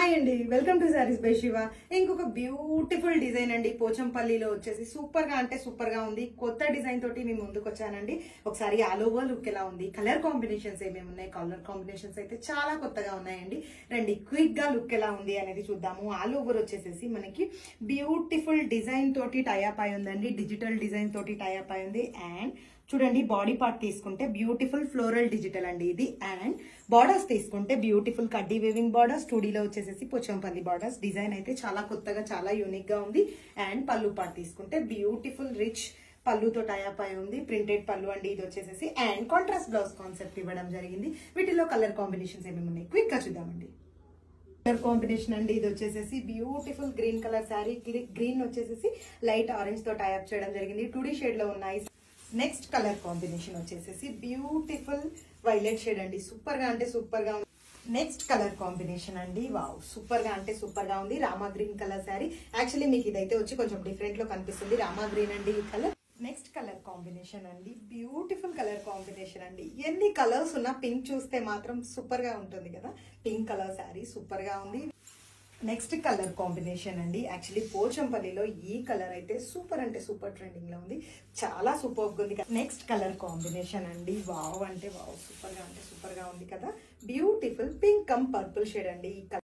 hi అండి welcome to sarees by Shiva ఇంకొక beautiful design అండి పోచంపల్లిలో వచ్చేసి సూపర్ గా అంటే సూపర్ గా ఉంది కొత్త డిజైన్ తోటి మీ ముందుకు వచ్చానండి ఒకసారి ఆల్ ఓవర్ లుక్ ఎలా ఉంది కలర్ కాంబినేషన్స్ ఏమేమి ఉన్నాయి కలర్ కాంబినేషన్స్ అయితే చాలా కొత్తగా ఉన్నాయండి రండి క్విక్ గా లుక్ ఎలా ఉంది అనేది చూద్దాము ఆల్ ఓవర్ వచ్చేసేసి మనకి బ్యూటిఫుల్ డిజైన్ తోటి టైఅప్ అయి ఉందండి డిజిటల్ డిజైన్ తోటి టైఅప్ అయి ఉంది అండ్ చూడండి బాడీ పార్ట్ తీసుకుంటే బ్యూటిఫుల్ ఫ్లోరల్ డిజిటల్ అండి ఇది అండ్ బార్డర్స్ తీసుకుంటే బ్యూటిఫుల్ కడ్డీ వేవింగ్ బార్డర్స్ టూడీలో వచ్చేసేసి పోచంపల్లి బార్డర్స్ డిజైన్ అయితే చాలా కొత్తగా చాలా యూనిక్ గా ఉంది అండ్ పళ్ళు పార్ట్ తీసుకుంటే బ్యూటిఫుల్ రిచ్ పళ్ళుతో టైఅప్ అయి ఉంది ప్రింటెడ్ పళ్ళు అండి ఇది వచ్చేసేసి అండ్ కాంట్రాస్ట్ బ్లౌజ్ కాన్సెప్ట్ ఇవ్వడం జరిగింది వీటిలో కలర్ కాంబినేషన్స్ ఏమేమి ఉన్నాయి క్విక్ గా చూద్దామండి కలర్ కాంబినేషన్ అండి ఇది వచ్చేసేసి beautiful green colour saree green వచ్చేసేసి లైట్ ఆరెంజ్ తో టైఅప్ చేయడం జరిగింది టూ డీ షేడ్ లో ఉన్నాయి నెక్స్ట్ కలర్ కాంబినేషన్ వచ్చేసేసి బ్యూటిఫుల్ వైలెట్ షేడ్ అండి సూపర్ గా అంటే సూపర్ గా ఉంది నెక్స్ట్ కలర్ కాంబినేషన్ అండి వావ్ సూపర్ గా అంటే సూపర్ గా ఉంది Rama green colour saree actually మీకు ఇదైతే వచ్చి కొంచెం డిఫరెంట్ లో కనిపిస్తుంది రామా గ్రీన్ అండి ఈ కలర్ నెక్స్ట్ కలర్ కాంబినేషన్ అండి బ్యూటిఫుల్ కలర్ కాంబినేషన్ అండి ఎన్ని కలర్స్ ఉన్నా పింక్ చూస్తే మాత్రం సూపర్ గా ఉంటుంది కదా పింక్ కలర్ శారీ సూపర్ గా ఉంది నెక్స్ట్ కలర్ కాంబినేషన్ అండి యాక్చువల్లీ పోచంపల్లిలో ఈ కలర్ అయితే సూపర్ అంటే సూపర్ ట్రెండింగ్ లో ఉంది చాలా సూపర్ ఉంది నెక్స్ట్ కలర్ కాంబినేషన్ అండి వావ్ అంటే వావ్ సూపర్ గా అంటే సూపర్ గా ఉంది కదా beautiful pink cum purple shade అండి ఈ